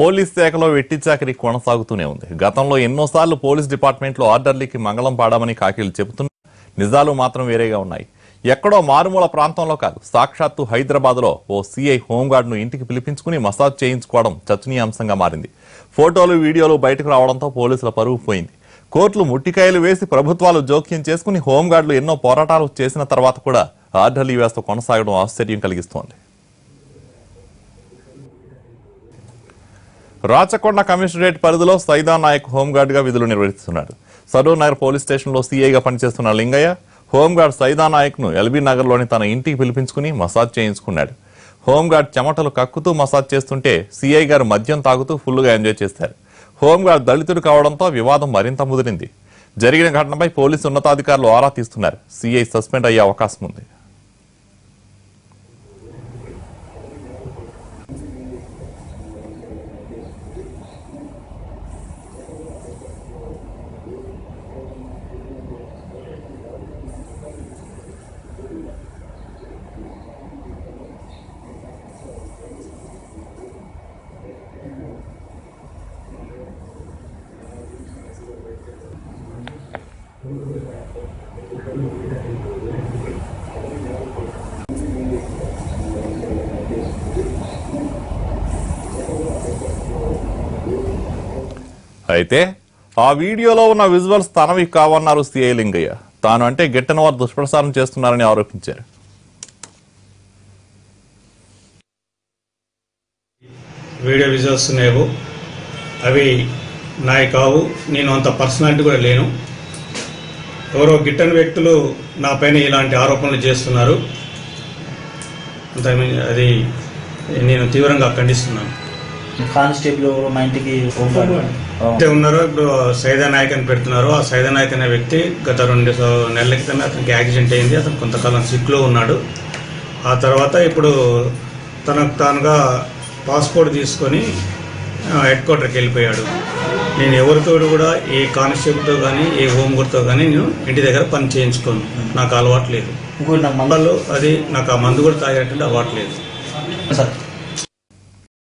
police శాఖలో వెట్టి చాకరీ కొనసాగుతూనే ఉంది గతంలో ఎన్నోసార్లు పోలీస్ డిపార్ట్మెంట్లో ఆర్డర్లీకి మంగళం పాడామని కాకీలు చెబుతున్నా నిజాలు మాత్రం వేరేగా ఉన్నాయి ఎక్కడో మారుమూల ప్రాంతంలో కాదు సాక్షాత్తు హైదరాబాద్లో ఓ సీఐ హోంగార్డ్ను ఇంటికి పిలిపించుకుని మసాజ్ చేయించుకోవడం చర్చనీయాంశంగా మారింది ఫోటోలు వీడియోలు బయటకు రావడంతో పోలీసుల పరువు పోయింది కోర్టులు ముట్టికాయలు వేసి ప్రభుత్వాలు జోక్యం చేసుకుని హోంగార్డులు ఎన్నో పోరాటాలు చేసిన తర్వాత కూడా ఆర్డర్లీ వ్యవస్థ కొనసాగడం ఆశ్చర్యం కలిగిస్తోంది రాచకొండ కమిషనరేట్ పరిధిలో సైదా నాయక్ హోంగార్డ్గా విధులు నిర్వహిస్తున్నాడు సరూర్ నగర్ పోలీస్ స్టేషన్లో సీఐగా పనిచేస్తున్న లింగయ్య హోంగార్డ్ సైదా నాయక్ను ఎల్బీ నగర్లోని తన ఇంటికి పిలిపించుకుని మసాజ్ చేయించుకున్నాడు హోంగార్డ్ చెమటలు కక్కుతూ మసాజ్ చేస్తుంటే సీఐ గారు మద్యం తాగుతూ ఫుల్గా ఎంజాయ్ చేశారు హోంగార్డ్ దళితుడు కావడంతో వివాదం మరింత ముదిరింది జరిగిన ఘటనపై పోలీసు ఉన్నతాధికారులు ఆరా తీస్తున్నారు సీఐ సస్పెండ్ అయ్యే అవకాశం ఉంది అయితే ఆ వీడియోలో ఉన్న విజువల్స్ తనవి కావన్నారు సిఐ లింగయ్య తాను అంటే గిట్టని వారు దుష్ప్రచారం చేస్తున్నారని ఆరోపించారు వీడియో విజువల్స్ లేవు అవి నాయి కావు నేను అంత పర్సనాలిటీ కూడా లేను ఎవరో గిట్టని వ్యక్తులు నా పైన ఇలాంటి ఆరోపణలు చేస్తున్నారు అంత అది నేను తీవ్రంగా ఖండిస్తున్నాను కానిస్టేబుల్ ఎవరు మా ఇంటికి హోంగార్డ్ అయితే ఉన్నారో ఇప్పుడు సైదా నాయక్ అని పెడుతున్నారు ఆ సైదా నాయక్ అనే వ్యక్తి గత రెండు స- నెలల క్రితమే అతనికి యాక్సిడెంట్ అయింది అతను కొంతకాలం సిక్లో ఉన్నాడు ఆ తర్వాత ఇప్పుడు తనకు తానుగా పాస్పోర్ట్ తీసుకొని హెడ్ క్వార్టర్కి వెళ్ళిపోయాడు నేను ఎవరితో కూడా ఏ కానిస్టేబుల్తో కానీ ఏ హోంగార్డ్తో కానీ నేను ఇంటి దగ్గర పని చేయించుకోను నాకు అలవాటు లేదు ఇంకోటి నాకు మంగళ మండలు అది నాకు ఆ మందు కూడా తాగేటువంటి అలవాటు లేదు సార్